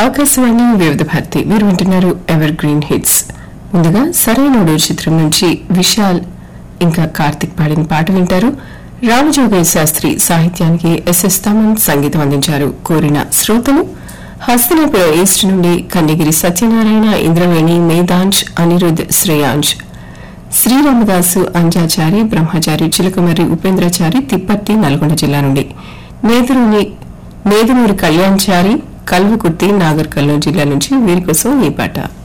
ఆకాశవాణి వివిధ భారతి మీరు వింటున్నారు ఎవర్ గ్రీన్ హిట్స్ ముందుగా సరైనోడు చిత్రం నుంచి విశాల్ ఇంకా కార్తిక్ పాడిన పాట వింటారు రామజోగయ్య శాస్త్రి సాహిత్యానికి ఎస్ఎస్ తమన్ సంగీతం అందించారు కోరిన శ్రోతలు హస్తనాపురం ఈస్ట్ నుండి కన్యగిరి సత్యనారాయణ ఇంద్రవేణి మేధాంశ్ అనిరుద్ శ్రేయాంశ్ శ్రీరామదాసు అంజాచారి బ్రహ్మచారి చిలకమర్రి ఉపేంద్రచారి తిప్పర్తి నల్గొండ జిల్లా నుండి నేదురుని నేదునూరి కళ్యాణ్చారి కల్వకుర్తి నాగర్ కర్నూలు జిల్లా నుంచి వీరి కోసం ఈ పాట